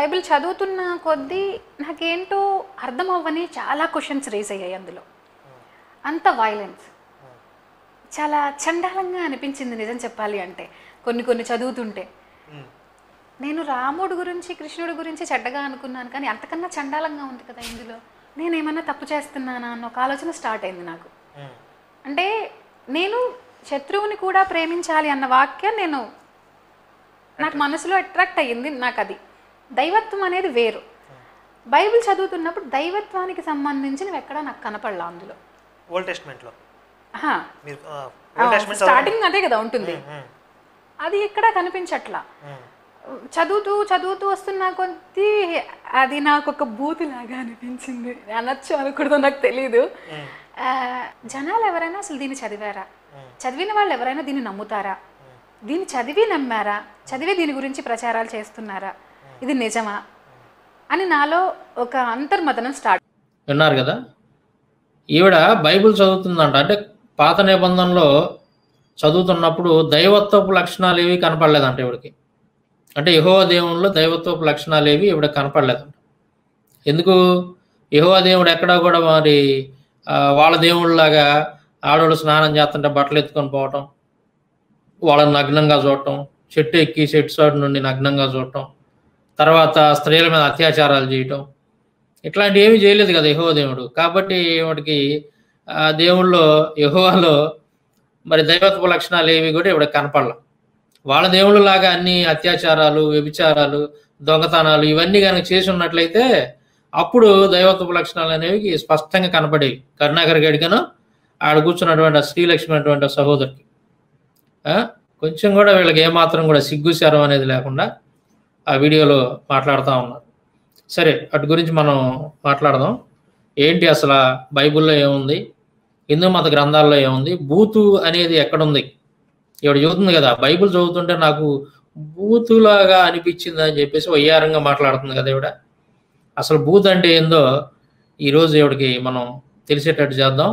Bible చదువుతున్న కొద్దీ నాకేంటో అర్థం అవ్వని చాలా క్వశ్చన్స్ రేస్ అయ్యాయి అందులో అంత వైలెన్స్ చాలా చండాలంగా అనిపించింది నిజం చెప్పాలి అంటే కొన్ని కొన్ని చదువుతుంటే ఉమ్. నేను రాముడు గురించి కృష్ణుడి గురించి చెడ్డగా అనుకున్నాను కానీ అంతకన్నా చండాలంగా ఉంది కదా ఇందులో నేను ఏమన్నా తప్పు చేస్తున్నానా అన్న ఒక ఆలోచన స్టార్ట్ అయింది నాకు ఉమ్. అంటే నేను శత్రువుని కూడా ప్రేమించాలి అన్న వాక్యం నేను నాకు మనసులో అట్రాక్ట్ అయ్యింది నాకు అది దైవత్వం అనేది వేరు బైబిల్ చదువుతున్నప్పుడు దైవత్వానికి సంబంధించినవి ఎక్కడా నాకు కనపడలా అందులో ఓల్డ్ టెస్ట్మెంట్లో ఆహా. మీరు ఆ, ఓల్డ్ టెస్ట్మెంట్ స్టార్టింగ్ అదే కదా ఉంటుంది అది ఎక్కడా కనిపించట్లా చదువుతూ చదువుతూ వస్తున్న కొద్దీ అది నాకు ఒక బూతులాగా అనిపించింది అనొచ్చు అనకూడదు నాకు తెలీదు ఆ, జనాలు ఎవరైనా అసలు దీన్ని చదివారా చదివిన వాళ్ళు ఎవరైనా దీన్ని నమ్ముతారా దీన్ని చదివి నమ్మారా చదివి దీని గురించి ప్రచారాలు చేస్తున్నారా ఇది నిజమా అని నాలో ఒక అంతర్మతనం స్టార్ట్ విన్నారు కదా ఈవిడ బైబిల్ చదువుతుందంట అంటే పాత నిబంధనలో చదువుతున్నప్పుడు దైవత్వపు లక్షణాలు ఏవి కనపడలేదంట ఈవిడకి అంటే యహోవ దేవునిలో దైవత్వపు లక్షణాలు ఏవి ఈవిడ కనపడలేదంట ఎందుకు యహోవ దేవుడు ఎక్కడా కూడా మరి ఆ, వాళ్ళ దేవుళ్ళలాగా ఆడవాళ్ళు స్నానం చేస్తుంటే బట్టలు ఎత్తుకొని పోవటం వాళ్ళని నగ్నంగా చూడటం చెట్టు ఎక్కి చెట్టు సైడ్ నుండి నగ్నంగా చూడటం తర్వాత స్త్రీల మీద అత్యాచారాలు చేయటం ఇట్లాంటివి ఏమీ చేయలేదు కదా యహోవ దేవుడు కాబట్టి వాటికి ఆ దేవుళ్ళలో యహోవాలో మరి దైవత్వ లక్షణాలు ఏవి కూడా ఇవిడ కనపడల వాళ్ళ దేవుళ్ళలాగా అన్ని అత్యాచారాలు వ్యభిచారాలు దొంగతనాలు ఇవన్నీ కనుక చేసి ఉన్నట్లయితే అప్పుడు దైవత్వ లక్షణాలు అనేవి స్పష్టంగా కనపడేవి కరుణాకర్ గడికను ఆడ కూర్చున్నటువంటి ఆ శ్రీలక్ష్మి అటువంటి ఆ సహోదరికి ఆ, కొంచెం కూడా వీళ్ళకి ఏమాత్రం కూడా సిగ్గుశారం అనేది లేకుండా ఆ వీడియోలో మాట్లాడుతూ ఉన్నారు సరే అటు గురించి మనం మాట్లాడదాం ఏంటి అసలు ఆ బైబిల్లో ఏముంది హిందూ మత గ్రంథాల్లో ఏముంది బూతు అనేది ఎక్కడుంది ఇవిడ చదువుతుంది కదా బైబిల్ చదువుతుంటే నాకు బూతులాగా అనిపించింది అని చెప్పేసి వయ్యారంగా మాట్లాడుతుంది కదా ఇవిడ అసలు బూత్ అంటే ఏందో ఈరోజు ఇవిడికి మనం తెలిసేటట్టు చేద్దాం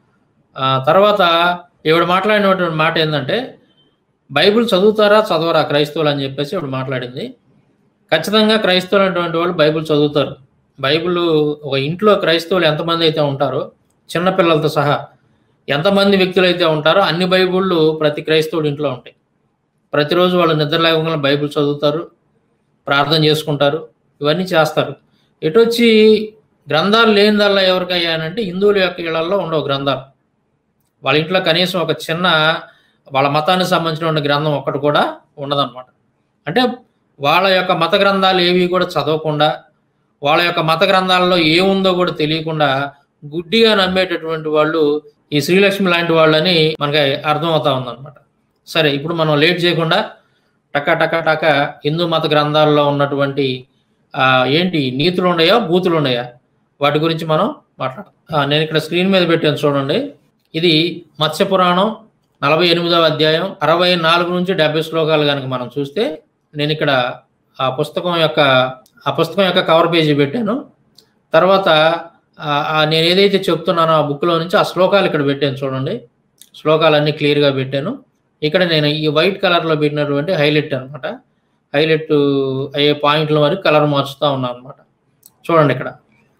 ఆ తర్వాత ఈవిడ మాట్లాడినటువంటి మాట ఏంటంటే బైబిల్ చదువుతారా చదవరా క్రైస్తవులు అని చెప్పేసి ఇవిడ మాట్లాడింది ఖచ్చితంగా క్రైస్తవులు అటువంటి వాళ్ళు బైబిల్ చదువుతారు బైబిల్ ఒక ఇంట్లో క్రైస్తవులు ఎంతమంది అయితే ఉంటారో చిన్నపిల్లలతో సహా ఎంతమంది వ్యక్తులు అయితే ఉంటారో అన్ని బైబిళ్ళు ప్రతి క్రైస్తవుడి ఇంట్లో ఉంటాయి ప్రతిరోజు వాళ్ళు నిద్ర లేకుండా బైబిల్ చదువుతారు ప్రార్థన చేసుకుంటారు ఇవన్నీ చేస్తారు ఎటొచ్చి గ్రంథాలు లేనిదల్లా ఎవరికయ్యానంటే హిందువుల యొక్క ఇళ్లలో ఉండవు గ్రంథాలు వాళ్ళ ఇంట్లో కనీసం ఒక చిన్న వాళ్ళ మతానికి సంబంధించిన గ్రంథం ఒక్కటి కూడా ఉండదన్నమాట అంటే వాళ్ళ యొక్క మత గ్రంథాలు ఏవి కూడా చదవకుండా వాళ్ళ యొక్క మత గ్రంథాలలో ఏముందో కూడా తెలియకుండా గుడ్డిగా నమ్మేటటువంటి వాళ్ళు ఈ శ్రీలక్ష్మి లాంటి వాళ్ళని మనకి అర్థమవుతా ఉందన్నమాట సరే ఇప్పుడు మనం లేట్ చేయకుండా టక టక టక హిందూ మత గ్రంథాల్లో ఉన్నటువంటి ఆ, ఏంటి నీతులు ఉన్నాయా బూతులు ఉన్నాయా వాటి గురించి మనం మాట్లాడదాం ఆ, నేను ఇక్కడ స్క్రీన్ మీద పెట్టాను చూడండి ఇది మత్స్య పురాణం నలభై ఎనిమిదవ అధ్యాయం అరవై నాలుగు నుంచి డెబ్బై శ్లోకాలు కనుక మనం చూస్తే నేను ఇక్కడ ఆ పుస్తకం యొక్క ఆ పుస్తకం యొక్క కవర్ పేజీ పెట్టాను తర్వాత ఆ- ఆ నేను ఏదైతే చెప్తున్నానో ఆ బుక్లో నుంచి ఆ శ్లోకాలు ఇక్కడ పెట్టాను చూడండి శ్లోకాలన్నీ క్లియర్గా పెట్టాను ఇక్కడ నేను ఈ వైట్ కలర్లో పెట్టినటువంటి హైలైట్ అనమాట హైలైట్ అయ్యే పాయింట్ల వరకు కలర్ మార్చుతూ ఉన్నాను అనమాట చూడండి ఇక్కడ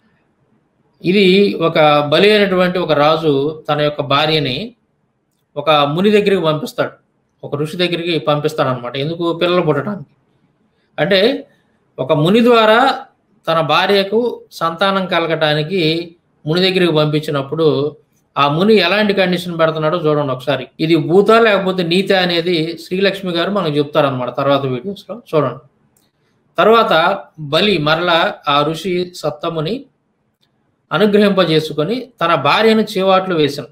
ఇది ఒక బలి అయినటువంటి ఒక రాజు తన యొక్క భార్యని ఒక ముని దగ్గరికి పంపిస్తాడు ఒక ఋషి దగ్గరికి పంపిస్తాడు అనమాట ఎందుకు పిల్లలు పుట్టడానికి అంటే ఒక ముని ద్వారా తన భార్యకు సంతానం కలగటానికి ముని దగ్గరికి పంపించినప్పుడు ఆ ముని ఎలాంటి కండిషన్ పెడుతున్నాడో చూడండి ఒకసారి ఇది భూత లేకపోతే నీత అనేది శ్రీలక్ష్మి గారు మనకు చెప్తారనమాట తర్వాత వీడియోస్లో చూడండి తర్వాత బలి మరలా ఆ ఋషి సప్తముని అనుగ్రహింపజేసుకొని తన భార్యను చేవాట్లు వేశాను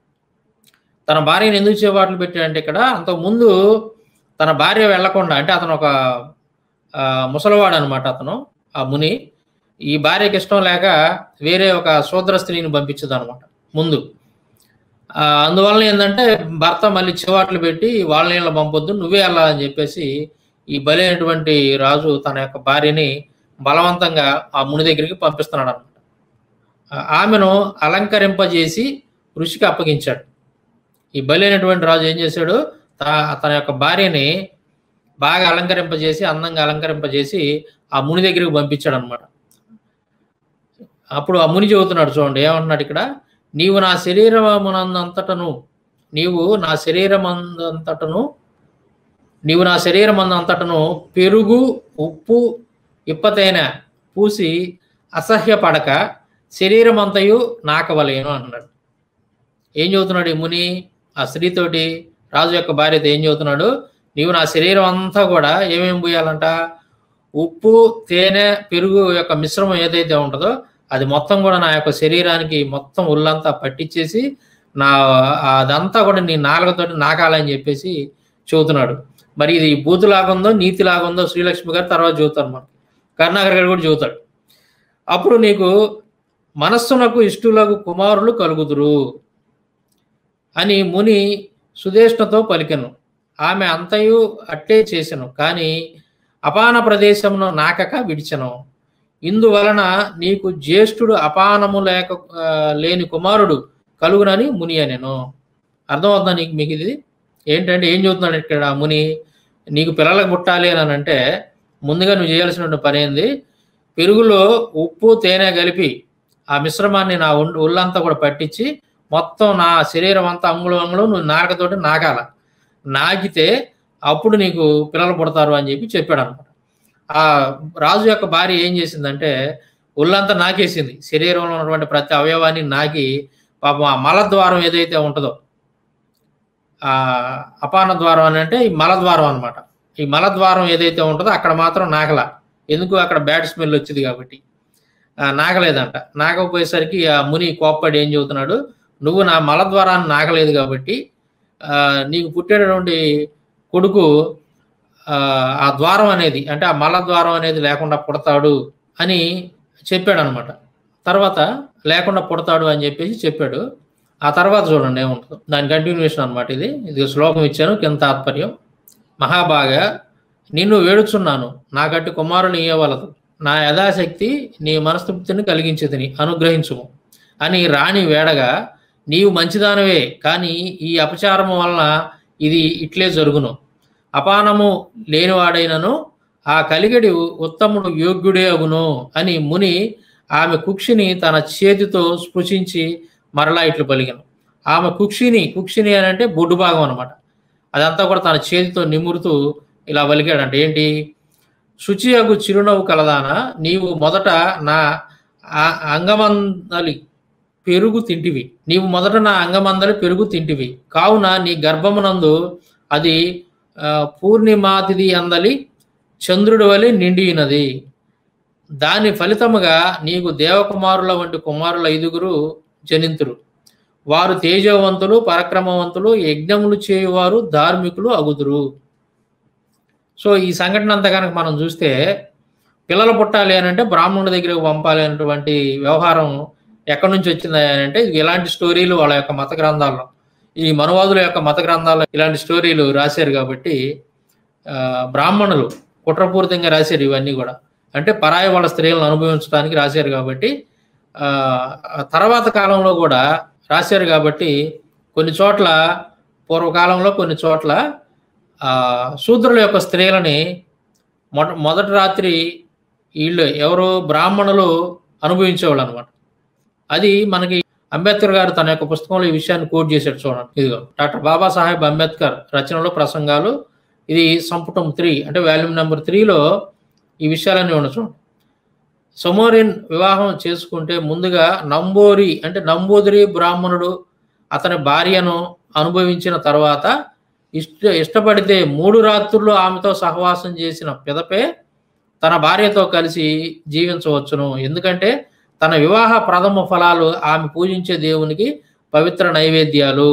తన భార్యను ఎందుకు చేవాట్లు పెట్టాడంటే ఇక్కడ అంతకుముందు తన భార్య వెళ్లకుండా అంటే అతను ఒక ఆ, ముసలివాడు అనమాట అతను ఆ ముని ఈ భార్యకి ఇష్టం లేక వేరే ఒక శూద్ర స్త్రీని పంపించదు అనమాట ముందు ఆ, అందువలన ఏంటంటే భర్త మళ్ళీ చివాట్లు పెట్టి వాళ్ళ నీళ్ళ పంపొద్దు నువ్వే వెళ్ళాలని చెప్పేసి ఈ బలైనటువంటి రాజు తన యొక్క భార్యని బలవంతంగా ఆ ముని దగ్గరికి పంపిస్తున్నాడు అనమాట ఆమెను అలంకరింపజేసి ఋషికి అప్పగించాడు ఈ బలైనటువంటి రాజు ఏం చేశాడు త- తన యొక్క భార్యని బాగా అలంకరింపజేసి అందంగా అలంకరింపజేసి ఆ ముని దగ్గరికి పంపించాడు అనమాట అప్పుడు ఆ ముని చెబుతున్నాడు చూడండి ఏమంటున్నాడు ఇక్కడ నీవు నా శరీరమునందంతటను నీవు నా శరీరమందంతటను నీవు నా శరీరమందంతటను పెరుగు ఉప్పు ఇప్పతైన పూసి అసహ్యపడక శరీరమంతయు నాకవలేను అంటున్నాడు ఏం చెబుతున్నాడు ఈ ముని ఆ స్త్రీతోటి రాజు యొక్క భార్యతో ఏం చెబుతున్నాడు నీవు నా శరీరం అంతా కూడా ఏమేమి పోయాలంట ఉప్పు తేనె పెరుగు యొక్క మిశ్రమం ఏదైతే ఉంటుందో అది మొత్తం కూడా నా యొక్క శరీరానికి మొత్తం ఒళ్ళంతా పట్టించేసి నా అదంతా కూడా నీ నాలుగతోటి నాకాలని చెప్పేసి చెబుతున్నాడు మరి ఇది బూతులాగుందో నీతిలాగుందో శ్రీలక్ష్మి గారు తర్వాత చెబుతారు మనకి కరుణాకర్ గారు కూడా చెబుతాడు అప్పుడు నీకు మనస్సునకు ఇష్టులకు కుమారులు కలుగుదురు అని ముని సుదేష్ణతో పలికెను ఆమె అంతయు అట్టే చేసెను కానీ అపాన ప్రదేశమును నాకక విడిచెను ఇందువలన నీకు జ్యేష్ఠుడు అపానము లేక ఆ, లేని కుమారుడు కలుగునని ముని అనెను అర్థమవుతుందా నీకు మీకు ఇది ఏంటంటే ఏం చెబుతున్నాడు ఇక్కడ ముని నీకు పిల్లలకు పుట్టాలి అని అంటే ముందుగా నువ్వు చేయాల్సిన పని ఏంది పెరుగులో ఉప్పు తేనె కలిపి ఆ మిశ్రమాన్ని నా ఒండు ఒళ్ళంతా కూడా పట్టించి మొత్తం నా శరీరం అంతా అంగుళం అంగుళం నువ్వు నాకతోటి నాకాల నాకితే అప్పుడు నీకు పిల్లలు పుడతారు అని చెప్పి చెప్పాడు అనమాట ఆ రాజు యొక్క భార్య ఏం చేసిందంటే ఒళ్ళంతా నాకేసింది శరీరంలో ఉన్నటువంటి ప్రతి అవయవాన్ని నాకి పాపం ఆ మలద్వారం ఏదైతే ఉంటుందో ఆ అపాన ద్వారం అని అంటే ఈ మలద్వారం అన్నమాట ఈ మలద్వారం ఏదైతే ఉంటుందో అక్కడ మాత్రం నాకల ఎందుకు అక్కడ బ్యాడ్ స్మెల్ వచ్చింది కాబట్టి ఆ, నాగలేదంట నాగపోయేసరికి ఆ ముని కోప్పడి ఏం చెబుతున్నాడు నువ్వు నా మలద్వారాన్ని నాగలేదు కాబట్టి ఆ, నీకు పుట్టేటటువంటి కొడుకు ఆ, ఆ ద్వారం అనేది అంటే ఆ మలద్వారం అనేది లేకుండా పుడతాడు అని చెప్పాడు అనమాట తర్వాత లేకుండా పుడతాడు అని చెప్పేసి చెప్పాడు ఆ తర్వాత చూడండి ఏముంటుందో దాని కంటిన్యూషన్ అనమాట ఇది ఇది శ్లోకం ఇచ్చాను కింద తాత్పర్యం మహాబాగా నిన్ను వేడుచున్నాను నాకట్టి కుమారుని ఇయ్యవలదు నా యథాశక్తి నీ మనస్తృప్తిని కలిగించదని అనుగ్రహించుము అని రాణి వేడగా నీవు మంచిదానవే కానీ ఈ అపచారము వలన ఇది ఇట్లే జరుగును అపానము లేనివాడైనను ఆ కలిగడి ఉత్తముడు యోగ్యుడే అగును అని ముని ఆమె కుక్షిని తన చేతితో స్పృశించి మరలా ఇట్లు పలిగను ఆమె కుక్షిని కుక్షిని అని అంటే బొడ్డు భాగం అనమాట అదంతా కూడా తన చేతితో నిమురుతూ ఇలా పలికాడంట ఏంటి శుచి అగు చిరునవ్వు కలదానా నీవు మొదట నా ఆ- అంగమందలి పెరుగు తింటివి నీవు మొదట నా అంగమందలి పెరుగు తింటివి కావున నీ గర్భమునందు అది ఆ, పూర్ణిమాతిథి అందలి చంద్రుడి వలె నిండినది దాని ఫలితముగా నీకు దేవకుమారుల వంటి కుమారుల ఐదుగురు జనింతురు వారు తేజవంతులు పరక్రమవంతులు యజ్ఞములు చేయువారు ధార్మికులు అగుదురు సో ఈ సంఘటన అంతా కనుక మనం చూస్తే పిల్లలు పుట్టాలి అని అంటే బ్రాహ్మణుడి దగ్గరకు పంపాలి అనేటువంటి వ్యవహారం ఎక్కడి నుంచి వచ్చింది అని అంటే ఇలాంటి స్టోరీలు వాళ్ళ యొక్క మత గ్రంథాల్లో ఈ మనువాదుల యొక్క మత గ్రంథాల్లో ఇలాంటి స్టోరీలు రాశారు కాబట్టి ఆ, బ్రాహ్మణులు కుట్రపూరితంగా రాశారు ఇవన్నీ కూడా అంటే పరాయి వాళ్ళ స్త్రీలను అనుభవించడానికి రాశారు కాబట్టి ఆ, ఆ తర్వాత కాలంలో కూడా రాశారు కాబట్టి కొన్ని చోట్ల పూర్వకాలంలో కొన్ని చోట్ల ఆ, శూద్రుల యొక్క స్త్రీలని మొద మొదటి రాత్రి వీళ్ళు ఎవరు బ్రాహ్మణులు అనుభవించేవాళ్ళు అనమాట అది మనకి అంబేద్కర్ గారు తన యొక్క పుస్తకంలో ఈ విషయాన్ని కోట్ చేశాడు చూడండి ఇదిగో డాక్టర్ బాబాసాహెబ్ అంబేద్కర్ రచనలో ప్రసంగాలు ఇది సంపుటం త్రీ అంటే వాల్యూమ్ నెంబర్ త్రీలో ఈ విషయాలన్నీ ఉన్నాయి చూడండి సమోరిన్ వివాహం చేసుకుంటే ముందుగా నంబోరి అంటే నంబోదరి బ్రాహ్మణుడు అతని భార్యను అనుభవించిన తర్వాత ఇష్ట ఇష్టపడితే మూడు రాత్రులు ఆమెతో సహవాసం చేసిన పిదపే తన భార్యతో కలిసి జీవించవచ్చును ఎందుకంటే తన వివాహ ప్రథమ ఫలాలు ఆమె పూజించే దేవునికి పవిత్ర నైవేద్యాలు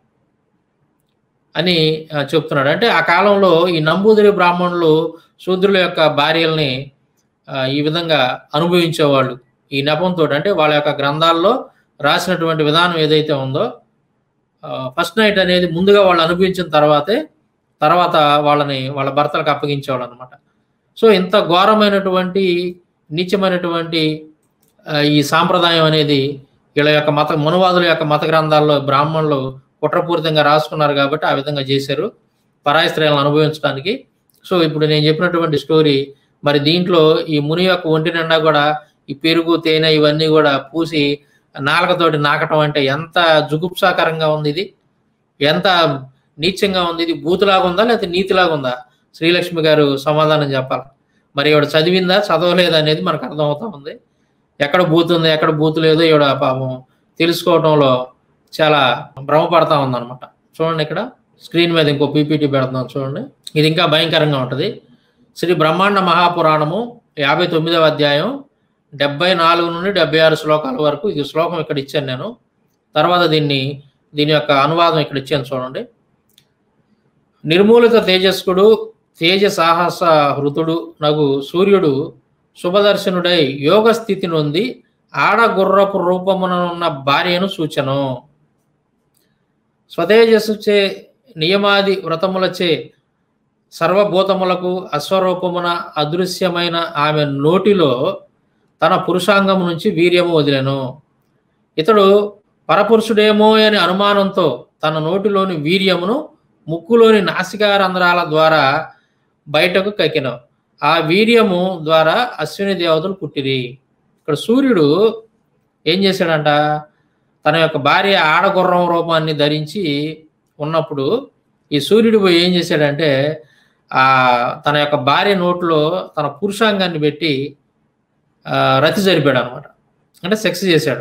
అని ఆ, చెప్తున్నాడు అంటే ఆ కాలంలో ఈ నంబూదిరి బ్రాహ్మణులు శూద్రుల యొక్క భార్యల్ని ఆ, ఈ విధంగా అనుభవించేవాళ్ళు ఈ నెపంతో అంటే వాళ్ళ యొక్క గ్రంథాల్లో రాసినటువంటి విధానం ఏదైతే ఉందో ఫస్ట్ నైట్ అనేది ముందుగా వాళ్ళు అనుభవించిన తర్వాతే తర్వాత వాళ్ళని వాళ్ళ భర్తలకు అప్పగించేవాళ్ళు అనమాట సో ఇంత ఘోరమైనటువంటి నీచమైనటువంటి ఆ, ఈ సాంప్రదాయం అనేది వీళ్ళ యొక్క మత మనువాదుల యొక్క మత గ్రంథాల్లో బ్రాహ్మణులు కుట్రపూరితంగా రాసుకున్నారు కాబట్టి ఆ విధంగా చేశారు పరాయి స్త్రీలను అనుభవించడానికి సో ఇప్పుడు నేను చెప్పినటువంటి స్టోరీ మరి దీంట్లో ఈ ముని యొక్క ఒంటి నిండా కూడా ఈ పెరుగు తేనె ఇవన్నీ కూడా పూసి నాలుకతోటి నాకటం అంటే ఎంత జుగుప్సాకరంగా ఉంది ఇది ఎంత నీచంగా ఉంది ఇది బూతులాగా ఉందా లేకపోతే నీతిలాగా ఉందా శ్రీలక్ష్మి గారు సమాధానం చెప్పాలి మరి ఈవిడ చదివిందా చదవలేదా అనేది మనకు అర్థమవుతా ఉంది ఎక్కడ బూత్ ఉంది ఎక్కడ బూత్ లేదో ఈవిడ పాపం తెలుసుకోవడంలో చాలా భ్రమపడతా ఉందన్నమాట చూడండి ఇక్కడ స్క్రీన్ మీద ఇంకో పీపీటీ పెడుతున్నాం చూడండి ఇది ఇంకా భయంకరంగా ఉంటుంది శ్రీ బ్రహ్మాండ మహాపురాణము యాభై తొమ్మిదవ అధ్యాయం డెబ్బై నాలుగు నుండి డెబ్బై ఆరు శ్లోకాల వరకు ఇది శ్లోకం ఇక్కడ ఇచ్చాను నేను తర్వాత దీన్ని దీని యొక్క అనువాదం ఇక్కడ ఇచ్చాను చూడండి నిర్మూలిత తేజస్కుడు తేజ సాహస హృతుడు నగు సూర్యుడు శుభదర్శనుడై యోగ స్థితి నొంది ఆడగుర్రపు రూపముననున్న భార్యను సూచను స్వతేజస్సుచే నియమాది వ్రతములచే సర్వభూతములకు అశ్వరూపమున అదృశ్యమైన ఆమె నోటిలో తన పురుషాంగము నుంచి వీర్యము వదిలెను ఇతడు పరపురుషుడేమో అని అనుమానంతో తన నోటిలోని వీర్యమును ముక్కులోని నాసికారంధ్రాల ద్వారా బయటకు కక్కిన ఆ వీర్యము ద్వారా అశ్విని దేవతలు పుట్టిరి ఇక్కడ సూర్యుడు ఏం చేశాడంట తన యొక్క భార్య ఆడగుర్రం రూపాన్ని ధరించి ఉన్నప్పుడు ఈ సూర్యుడు పోయి ఏం చేశాడంటే ఆ తన యొక్క భార్య నోట్లో తన పురుషాంగాన్ని పెట్టి ఆ, రతి జరిపాడు అనమాట అంటే సెక్స్ చేశాడు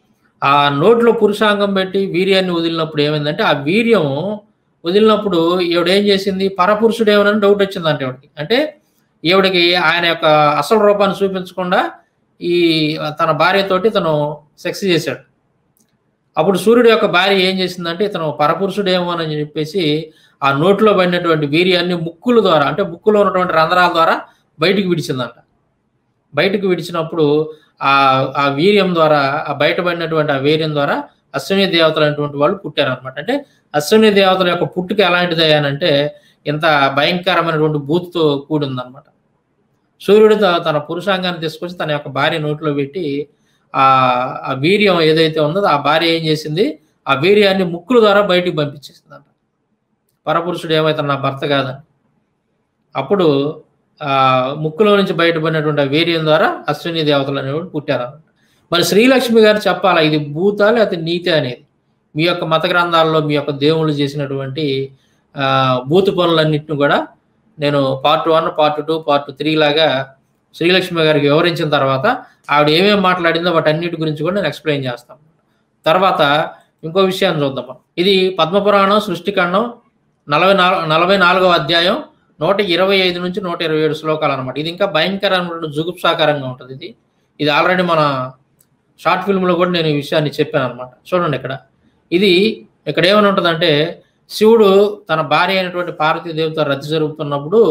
ఆ నోట్లో పురుషాంగం పెట్టి వీర్యాన్ని వదిలినప్పుడు ఏమైందంటే ఆ వీర్యం వదిలినప్పుడు ఈవిడ ఏం చేసింది పరపురుషుడు ఏమని డౌట్ వచ్చిందంటే ఈవిడకి అంటే ఈవిడకి ఆయన యొక్క అసలు రూపాన్ని చూపించకుండా ఈ తన భార్యతోటి తను సెక్స్ చేశాడు అప్పుడు సూర్యుడు యొక్క భార్య ఏం చేసిందంటే ఇతను పరపురుషుడేమో అని చెప్పేసి ఆ నోట్లో పడినటువంటి వీర్యాన్ని ముక్కుల ద్వారా అంటే ముక్కులో ఉన్నటువంటి రంధ్రాల ద్వారా బయటికి విడిచిందంట బయటకు విడిచినప్పుడు ఆ ఆ వీర్యం ద్వారా ఆ బయటపడినటువంటి ఆ వీర్యం ద్వారా అశ్విని దేవతలు అనేటువంటి వాళ్ళు పుట్టారనమాట అంటే అశ్విని దేవతల యొక్క పుట్టుక ఎలాంటిది అయ్యానంటే ఇంత భయంకరమైనటువంటి బూత్తో కూడిందనమాట సూర్యుడు త- తన పురుషాంగాన్ని తీసుకొచ్చి తన యొక్క భార్య నోట్లో పెట్టి ఆ ఆ వీర్యం ఏదైతే ఉందో ఆ భార్య ఏం చేసింది ఆ వీర్యాన్ని ముక్కుల ద్వారా బయటికి పంపించేసిందంట పరపురుషుడు ఏమైతే నా భర్త కాదని అప్పుడు ఆ ముక్కులో నుంచి బయటపడినటువంటి ఆ వీర్యం ద్వారా అశ్విని దేవతలు అనేవాడు పుట్టారన్నమాట మరి శ్రీలక్ష్మి గారు చెప్పాలా ఇది భూత లేకపోతే నీతి అనేది మీ యొక్క మత గ్రంథాల్లో మీ యొక్క దేవుళ్ళు చేసినటువంటి ఆ, భూత పనులన్నింటిని కూడా నేను part one part two part three లాగా శ్రీలక్ష్మి గారికి వివరించిన తర్వాత ఆవిడ ఏమేమి మాట్లాడిందో వాటన్నిటి గురించి కూడా నేను ఎక్స్ప్లెయిన్ చేస్తాను తర్వాత ఇంకో విషయాన్ని చూద్దాం మనం. ఇది పద్మపురాణం సృష్టికాండం నలభై నాలుగు నలభై నాలుగవ అధ్యాయం నూట ఇరవై ఐదు నుంచి నూట ఇరవై ఏడు శ్లోకాలు అనమాట ఇది ఇంకా భయంకరమైన జుగుప్సాకరంగా ఉంటుంది ఇది ఇది ఆల్రెడీ మన షార్ట్ ఫిల్మ్లో కూడా నేను ఈ విషయాన్ని చెప్పాను అనమాట చూడండి ఇక్కడ ఇది ఇక్కడ ఏమని ఉంటుందంటే శివుడు తన భార్య అయినటువంటి పార్వతీదేవితో రద్దు జరుగుతున్నప్పుడు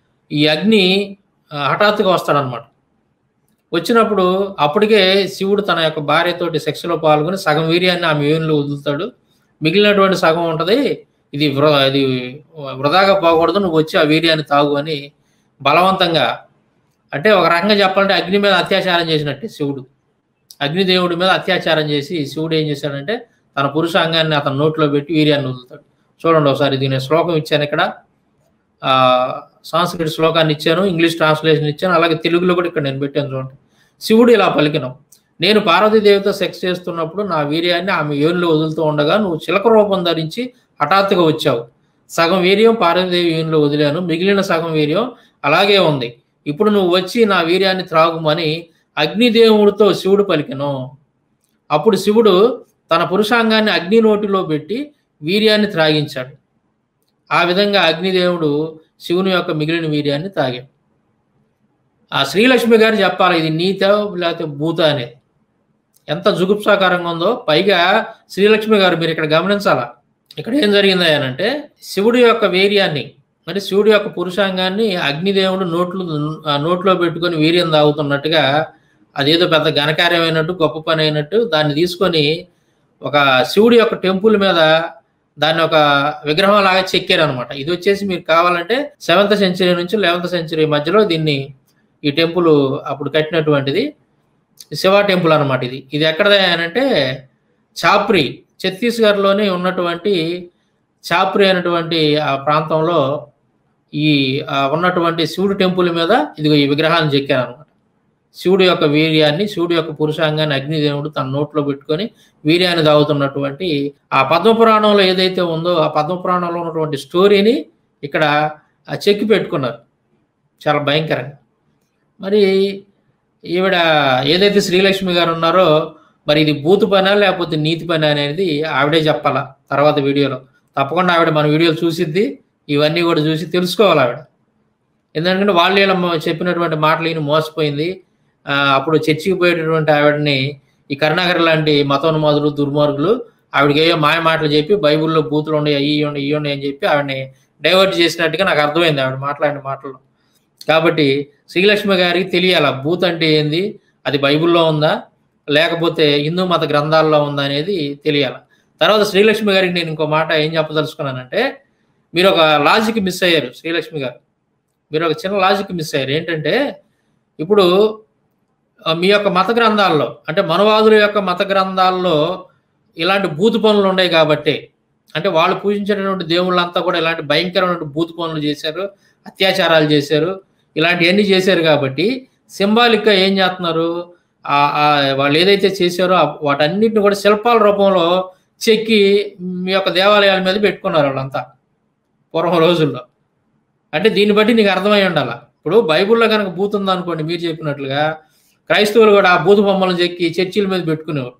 ఈ అగ్ని ఆ, హఠాత్తుగా వస్తాడనమాట వచ్చినప్పుడు అప్పటికే శివుడు తన యొక్క భార్యతోటి సెక్స్లో పాల్గొని సగం వీర్యాన్ని ఆమె యూనిలో వదులుతాడు మిగిలినటువంటి సగం ఉంటుంది ఇది వృ ఇది వృధాగా పోకూడదు నువ్వు వచ్చి ఆ వీర్యాన్ని తాగు అని బలవంతంగా అంటే ఒక రకంగా చెప్పాలంటే అగ్ని మీద అత్యాచారం చేసినట్టే శివుడు అగ్నిదేవుడి మీద అత్యాచారం చేసి శివుడు ఏం చేశాడంటే తన పురుషాంగాన్ని అతని నోట్లో పెట్టి వీర్యాన్ని వదులుతాడు చూడండి ఒకసారి దీని శ్లోకం ఇచ్చాను ఇక్కడ ఆ సాంస్క్రిట్ శ్లోకాన్ని ఇచ్చాను ఇంగ్లీష్ ట్రాన్స్లేషన్ ఇచ్చాను అలాగే తెలుగులో కూడా ఇక్కడ నేను పెట్టాను చూడండి శివుడు ఇలా పలికినాం నేను పార్వతీదేవితో సెక్స్ చేస్తున్నప్పుడు నా వీర్యాన్ని ఆమె యోనిలో వదులుతూ ఉండగా నువ్వు చిలక రూపం ధరించి హఠాత్తుగా వచ్చావు సగం వీర్యం పార్వతీదేవి యోనిలో వదిలాను మిగిలిన సగం వీర్యం అలాగే ఉంది ఇప్పుడు నువ్వు వచ్చి నా వీర్యాన్ని త్రాగుమని అగ్నిదేవుడితో శివుడు పలికెను అప్పుడు శివుడు తన పురుషాంగాన్ని అగ్ని నోటిలో పెట్టి వీర్యాన్ని త్రాగించాడు ఆ విధంగా అగ్నిదేవుడు శివుని యొక్క మిగిలిన వీర్యాన్ని తాగాడు ఆ శ్రీలక్ష్మి గారు చెప్పాలి ఇది నీత లేకపోతే భూత అనేది ఎంత జుగుప్సాకారంగా ఉందో పైగా శ్రీలక్ష్మి గారు మీరు ఇక్కడ గమనించాలా ఇక్కడ ఏం జరిగింది అంటే శివుడి యొక్క వీర్యాన్ని అంటే శివుడి యొక్క పురుషాంగాన్ని అగ్నిదేవుడు నోట్లు ఆ నోట్లో పెట్టుకొని వీర్యం తాగుతున్నట్టుగా అదేదో పెద్ద ఘనకార్యమైనట్టు గొప్ప పని అయినట్టు దాన్ని తీసుకొని ఒక శివుడి యొక్క టెంపుల్ మీద దాన్ని ఒక విగ్రహం లాగా చెక్కారు అనమాట ఇది వచ్చేసి మీరు కావాలంటే సెవెంత్ సెంచరీ నుంచి లెవెంత్ సెంచరీ మధ్యలో దీన్ని ఈ టెంపుల్ అప్పుడు కట్టినటువంటిది శివ టెంపుల్ అనమాట ఇది ఇది ఎక్కడదే అంటే చాప్రి ఛత్తీస్గఢ్లోనే ఉన్నటువంటి చాప్రి అనేటువంటి ఆ ప్రాంతంలో ఈ ఆ, ఉన్నటువంటి శివుడు టెంపుల్ మీద ఇదిగో ఈ విగ్రహాన్ని చెక్కారు అనమాట శివుడు యొక్క వీర్యాన్ని శివుడు యొక్క పురుషాంగాన్ని అగ్నిదేవుడు తన నోట్లో పెట్టుకొని వీర్యాన్ని తాగుతున్నటువంటి ఆ పద్మపురాణంలో ఏదైతే ఉందో ఆ పద్మపురాణంలో ఉన్నటువంటి స్టోరీని ఇక్కడ ఆ చెక్కి పెట్టుకున్నారు చాలా భయంకరంగా మరి ఈవిడ ఏదైతే శ్రీలక్ష్మి గారు ఉన్నారో మరి ఇది బూతు పనా లేకపోతే నీతి పని అనేది ఆవిడే చెప్పాలా తర్వాత వీడియోలో తప్పకుండా ఆవిడ మన వీడియోలు చూసిద్ది ఇవన్నీ కూడా చూసి తెలుసుకోవాలి ఆవిడ ఎందుకంటే వాళ్ళు వీళ్ళ చెప్పినటువంటి మాటలు ఈయన మోసపోయింది ఆ, అప్పుడు చర్చికి పోయేటటువంటి ఆవిడని ఈ కరుణాకర్ లాంటి మతోన్మాదులు దుర్మార్గులు ఆవిడకి ఏయో మాయ మాటలు చెప్పి బైబిల్లో బూతులు ఉన్నాయి అయ్యి ఉన్నాయి ఇవి ఉన్నాయి అని చెప్పి ఆవిడని డైవర్ట్ చేసినట్టుగా నాకు అర్థమైంది ఆవిడ మాట్లాడిన మాటలు కాబట్టి శ్రీలక్ష్మి గారికి తెలియాల బూత్ అంటే ఏంది అది బైబిల్లో ఉందా లేకపోతే హిందూ మత గ్రంథాల్లో ఉందా అనేది తెలియాలి తర్వాత శ్రీలక్ష్మి గారికి నేను ఇంకో మాట ఏం చెప్పదలుచుకున్నానంటే మీరు ఒక లాజిక్ మిస్ అయ్యారు శ్రీలక్ష్మి గారు మీరు ఒక చిన్న లాజిక్ మిస్ అయ్యారు ఏంటంటే ఇప్పుడు ఆ, మీ యొక్క మత గ్రంథాల్లో అంటే మనవాదుల యొక్క మత గ్రంథాల్లో ఇలాంటి బూతు పనులు ఉన్నాయి కాబట్టి అంటే వాళ్ళు పూజించేటటువంటి దేవుళ్ళంతా కూడా ఇలాంటి భయంకరమైన బూతు పనులు చేశారు అత్యాచారాలు చేశారు ఇలాంటివన్నీ చేశారు కాబట్టి సింబాలిక్గా ఏం చేస్తున్నారు ఆ- ఆ వాళ్ళు ఏదైతే చేశారో ఆ వాటన్నిటిని కూడా శిల్పాల రూపంలో చెక్కి మీ యొక్క దేవాలయాల మీద పెట్టుకున్నారు వాళ్ళంతా పూర్వం రోజుల్లో అంటే దీన్ని బట్టి నీకు అర్థమై ఉండాల ఇప్పుడు బైబిల్లో కనుక బూత్ ఉందనుకోండి మీరు చెప్పినట్లుగా క్రైస్తవులు కూడా ఆ బూతు బొమ్మలను చెక్కి చర్చిల మీద పెట్టుకునేవారు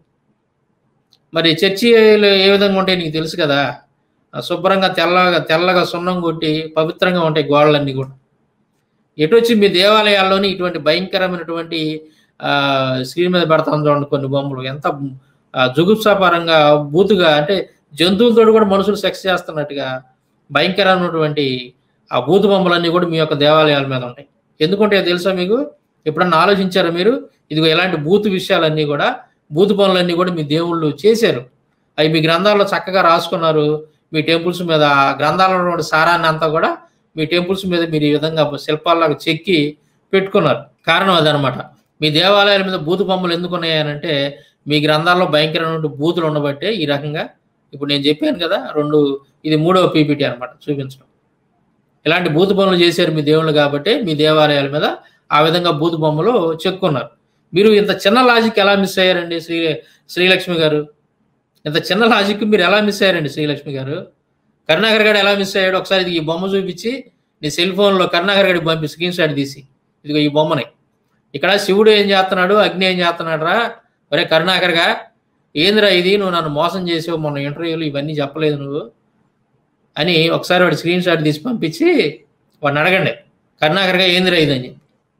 మరి చర్చిలు ఏ విధంగా ఉంటాయి నీకు తెలుసు కదా ఆ శుభ్రంగా తెల్లగా తెల్లగా సున్నం కొట్టి పవిత్రంగా ఉంటాయి గోడలన్నీ కూడా ఎటు వచ్చి మీ దేవాలయాల్లోని ఇటువంటి భయంకరమైనటువంటి ఆ, స్క్రీన్ మీద పెడతాం చూడండి కొన్ని బొమ్మలు ఎంత ఆ, జుగుప్సాపరంగా బూతుగా అంటే జంతువులతో కూడా మనుషులు సెక్స్ చేస్తున్నట్టుగా భయంకరమైనటువంటి ఆ బూతు బొమ్మలన్నీ కూడా మీ యొక్క దేవాలయాల మీద ఉంటాయి ఎందుకంటే తెలుసా మీకు ఎప్పుడన్నా ఆలోచించారా మీరు ఇదిగో ఇలాంటి బూతు విషయాలన్నీ కూడా బూతు పనులన్నీ కూడా మీ దేవుళ్ళు చేశారు అవి మీ గ్రంథాల్లో చక్కగా రాసుకున్నారు మీ టెంపుల్స్ మీద ఆ గ్రంథాలలో ఉన్న సారాన్ని అంతా కూడా మీ టెంపుల్స్ మీద మీరు ఈ విధంగా శిల్పాల్లాగా చెక్కి పెట్టుకున్నారు కారణం అదనమాట మీ దేవాలయాల మీద బూతు బొమ్మలు ఎందుకు ఉన్నాయనంటే మీ గ్రంథాల్లో భయంకరమైన బూతులు ఉండబట్టే ఈ రకంగా ఇప్పుడు నేను చెప్పాను కదా రెండు ఇది మూడవ పీపీటీ అన్నమాట చూపించడం ఇలాంటి బూతు బొమ్మలు చేశారు మీ దేవుళ్ళు కాబట్టి మీ దేవాలయాల మీద ఆ విధంగా బూతు బొమ్మలు చెక్కున్నారు మీరు ఇంత చిన్న లాజిక్ ఎలా మిస్ అయ్యారండి శ్రీ శ్రీలక్ష్మి గారు ఇంత చిన్న లాజిక్ మీరు ఎలా మిస్ అయ్యారండి శ్రీలక్ష్మి గారు కరుణాకర్ గారు ఎలా మిస్ అయ్యాడు ఒకసారి ఇది ఈ బొమ్మ చూపించి నీ సెల్ ఫోన్లో కరుణాకర్ గారికి పంపి స్క్రీన్ షాట్ తీసి ఇదిగో ఈ బొమ్మని ఇక్కడ శివుడు ఏం చేస్తున్నాడు అగ్ని ఏం చేస్తున్నాడు రా ఒరే కరుణాకర్గా ఏందిరా ఇది నువ్వు నన్ను మోసం చేసావు మొన్న ఇంటర్వ్యూలు ఇవన్నీ చెప్పలేదు నువ్వు అని ఒకసారి వాడు స్క్రీన్ షాట్ తీసి పంపించి వాడిని అడగండి కరుణాకర్గా ఏందిరా ఇది అని చెప్పి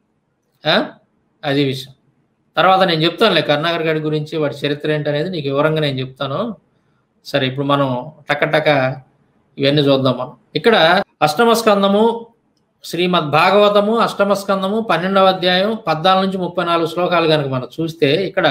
ఆ? అది విషయం తర్వాత నేను చెప్తానులే కరుణాకర్ గారి గురించి వాడి చరిత్ర ఏంటనేది నీకు వివరంగా నేను చెప్తాను సరే ఇప్పుడు మనం టక టక ఇవన్నీ చూద్దాం మనం ఇక్కడ అష్టమ స్కందము శ్రీమద్ భాగవతము అష్టమ స్కందము పన్నెండవ అధ్యాయం పద్నాలుగు నుంచి ముప్పై నాలుగు శ్లోకాలు కనుక మనం చూస్తే ఇక్కడ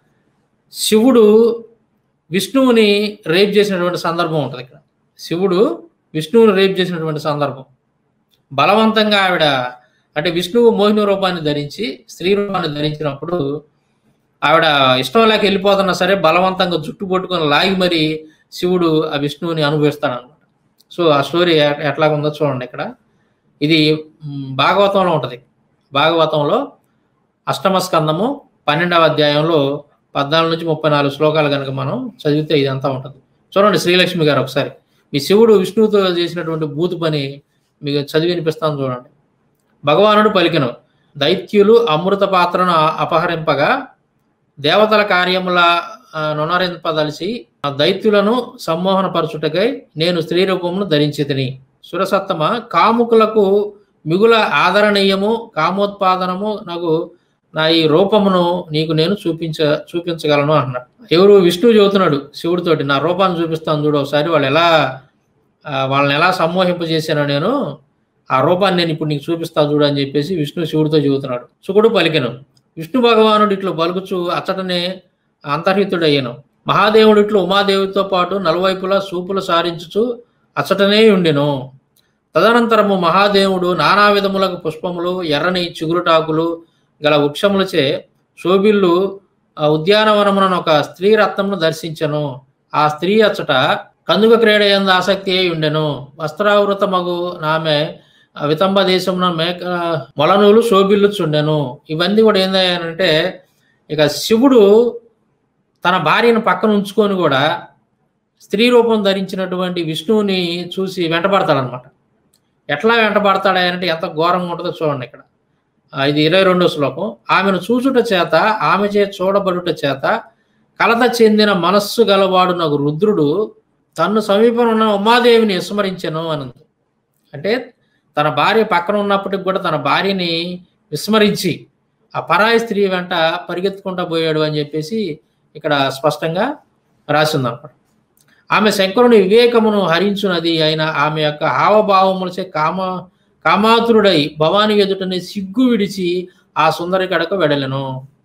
శివుడు విష్ణువుని రేప్ చేసినటువంటి సందర్భం ఉంటుంది ఇక్కడ శివుడు విష్ణువుని రేప్ చేసినటువంటి సందర్భం బలవంతంగా ఆవిడ అంటే విష్ణువు మోహిని రూపాన్ని ధరించి స్త్రీ రూపాన్ని ధరించినప్పుడు ఆవిడ ఇష్టం లేక వెళ్ళిపోతున్నా సరే బలవంతంగా జుట్టు పట్టుకొని లాగి మరి శివుడు ఆ విష్ణువుని అనుభవిస్తాడు అనమాట సో ఆ స్టోరీ ఎ- ఎట్లా ఉందో చూడండి ఇక్కడ ఇది మ్, భాగవతంలో ఉంటుంది భాగవతంలో అష్టమ స్కందము పన్నెండవ అధ్యాయంలో పద్నాలుగు నుంచి ముప్పై నాలుగు శ్లోకాలు కనుక మనం చదివితే ఇదంతా ఉంటుంది చూడండి శ్రీలక్ష్మి గారు ఒకసారి మీ శివుడు విష్ణువుతో చేసినటువంటి బూతు పని మీకు చదివి వినిపిస్తాను చూడండి భగవానుడు పలికెను దైత్యులు అమృత పాత్రను అ- అపహరింపగా దేవతల కార్యముల ఆ, నొనరింపదలిచి ఆ దైత్యులను సమ్మోహనపరచుటకై నేను స్త్రీ రూపమును ధరించితిని సురసత్తమ కాముకులకు మిగుల ఆదరణీయము కామోత్పాదనము నాకు నా ఈ రూపమును నీకు నేను చూపించ చూపించగలను అన్నాడు ఎవరు విష్ణువు చెబుతున్నాడు శివుడితోటి నా రూపాన్ని చూపిస్తాను చూడు ఒకసారి వాళ్ళు ఎలా ఆ, వాళ్ళని ఎలా సమ్మోహింపజేశానో నేను ఆ రూపాన్ని నేను ఇప్పుడు నీకు చూపిస్తా చూడు అని చెప్పేసి విష్ణు శివుడితో చెబుతున్నాడు శుకుడు పలికెను విష్ణు భగవానుడు ఇట్లు పలుకుచు అచ్చటనే అంతర్హితుడయ్యను మహాదేవుడు ఇట్లు ఉమాదేవితో పాటు నలువైపులా సూపులు సారించుచు అచ్చటనే ఉండెను తదనంతరము మహాదేవుడు నానా విధములకు పుష్పములు ఎర్రని చిగురుటాకులు గల వృక్షములచే శోభిల్లు ఆ ఉద్యానవనమున ఒక స్త్రీ రత్నమును దర్శించను ఆ స్త్రీ అచ్చట కందుక క్రీడ ఎందు ఆసక్తి అయి ఉండెను వస్త్రావృత మగు ఆమె ఆ వితంబ దేశమున మేక మొలనులు శోభిల్లుచుండెను ఇవన్నీ కూడా ఏందంటే ఇక శివుడు తన భార్యను పక్కన ఉంచుకొని కూడా స్త్రీ రూపం ధరించినటువంటి విష్ణువుని చూసి వెంటబడతాడనమాట ఎట్లా వెంటబడతాడా అంటే ఎంత ఘోరంగా ఉంటుందో చూడండి ఇక్కడ ఆ, ఇది ఇరవై రెండో శ్లోకం ఆమెను చూచుట చేత ఆమె చే చూడబడుట చేత కలత చెందిన మనస్సు గలవాడు నాకు రుద్రుడు తన్ను సమీపం ఉన్న ఉమాదేవిని విస్మరించను అనంది అంటే తన భార్య పక్కన ఉన్నప్పటికి కూడా తన భార్యని విస్మరించి ఆ పరాయి స్త్రీ వెంట పరిగెత్తుకుంటా పోయాడు అని చెప్పేసి ఇక్కడ స్పష్టంగా రాసింది అనమాట ఆమె శంకరుని వివేకమును హరించున్నది అయిన ఆమె యొక్క హావభావములచే కామ కామాతురుడై భవాని ఎదుటనే సిగ్గు విడిచి ఆ సుందరి కడకు వెడలను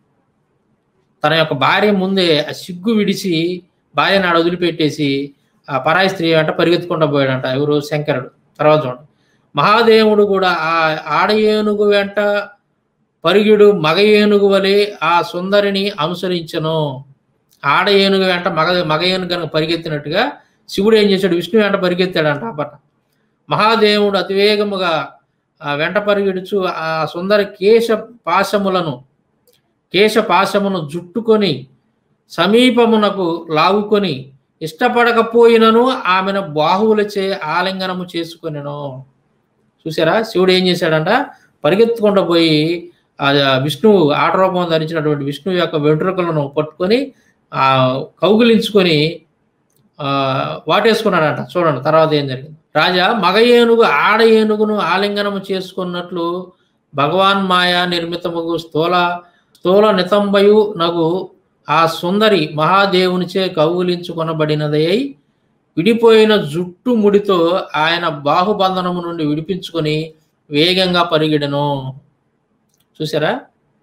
తన యొక్క భార్య ముందే ఆ సిగ్గు విడిచి భార్యను ఆడ వదిలిపెట్టేసి ఆ పరాయి స్త్రీ వెంట పరిగెత్తుకుంటూ పోయాడంట ఎవరు శంకరుడు తర్వాత చూడండి మహాదేవుడు కూడా ఆ ఆడ ఏనుగు వెంట పరుగుడు మగ ఏనుగు వలె ఆ సుందరిని అనుసరించను ఆడ ఏనుగు వెంట మగ మగ ఏనుగు కనుక పరిగెత్తినట్టుగా శివుడు ఏం చేశాడు విష్ణు వెంట పరిగెత్తాడంట అప్పట మహాదేవుడు అతివేగముగా ఆ వెంట పరిగెడుచు ఆ సుందర కేశ పాశములను కేశ పాశమును జుట్టుకొని సమీపమునకు లాగుకొని ఇష్టపడకపోయినను ఆమెను బాహువులచే ఆలింగనము చేసుకొనెను చూసారా శివుడు ఏం చేశాడంట పరిగెత్తుకుంటూ పోయి ఆ విష్ణువు ఆట రూపం ధరించినటువంటి విష్ణువు యొక్క వెంట్రుకలను పట్టుకొని ఆ కౌగులించుకొని ఆ వాటేసుకున్నాడంట చూడండి తర్వాత ఏం జరిగింది రాజా మగ ఏనుగు ఆడ ఏనుగును ఆలింగనము చేసుకున్నట్లు భగవాన్ మాయా నిర్మితముగు స్థూల స్థూల నితంబయు నగు ఆ సుందరి మహాదేవునిచే కౌగులించుకొనబడినదై విడిపోయిన జుట్టు ముడితో ఆయన బాహుబంధనము నుండి విడిపించుకొని వేగంగా పరిగెడను చూసారా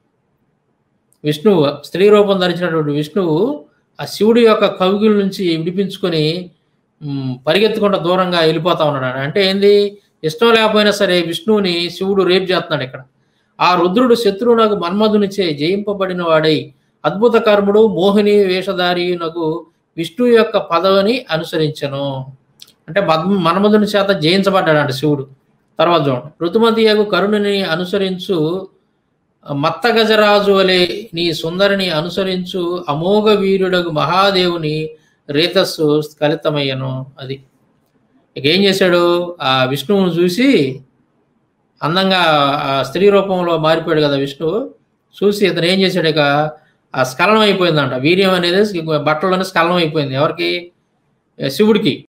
విష్ణువు స్త్రీ రూపం ధరించినటువంటి విష్ణువు ఆ శివుడి యొక్క కవిగుల నుంచి విడిపించుకొని మ్, పరిగెత్తుకుంటూ దూరంగా వెళ్ళిపోతా ఉన్నాడు అంటే ఏంది ఇష్టం లేకపోయినా సరే విష్ణువుని శివుడు రేపు చేస్తున్నాడు ఇక్కడ ఆ రుద్రుడు శత్రువునకు మన్మధునిచే జయింపబడిన వాడై అద్భుత కర్ముడు మోహిని వేషధారి నకు విష్ణువు యొక్క పదవిని అనుసరించను అంటే మద్- మన్మధుని చేత జయించబడ్డాడంట శివుడు తర్వాత చూడండి ఋతుమతి యగు కరుణుని అనుసరించు మత్త గజరాజు వలె నీ సుందరిని అనుసరించు అమోఘ వీరుడగు మహాదేవుని రేతస్సు స్ఖలితమయ్యను అది ఇక ఏం చేశాడు ఆ విష్ణువును చూసి అందంగా ఆ స్త్రీ రూపంలో మారిపోయాడు కదా విష్ణువు చూసి ఇతను ఏం చేశాడు ఇక ఆ స్ఖలనం అయిపోయిందంట వీర్యం అనేది బట్టలోనే స్ఖలనం అయిపోయింది ఎవరికి శివుడికి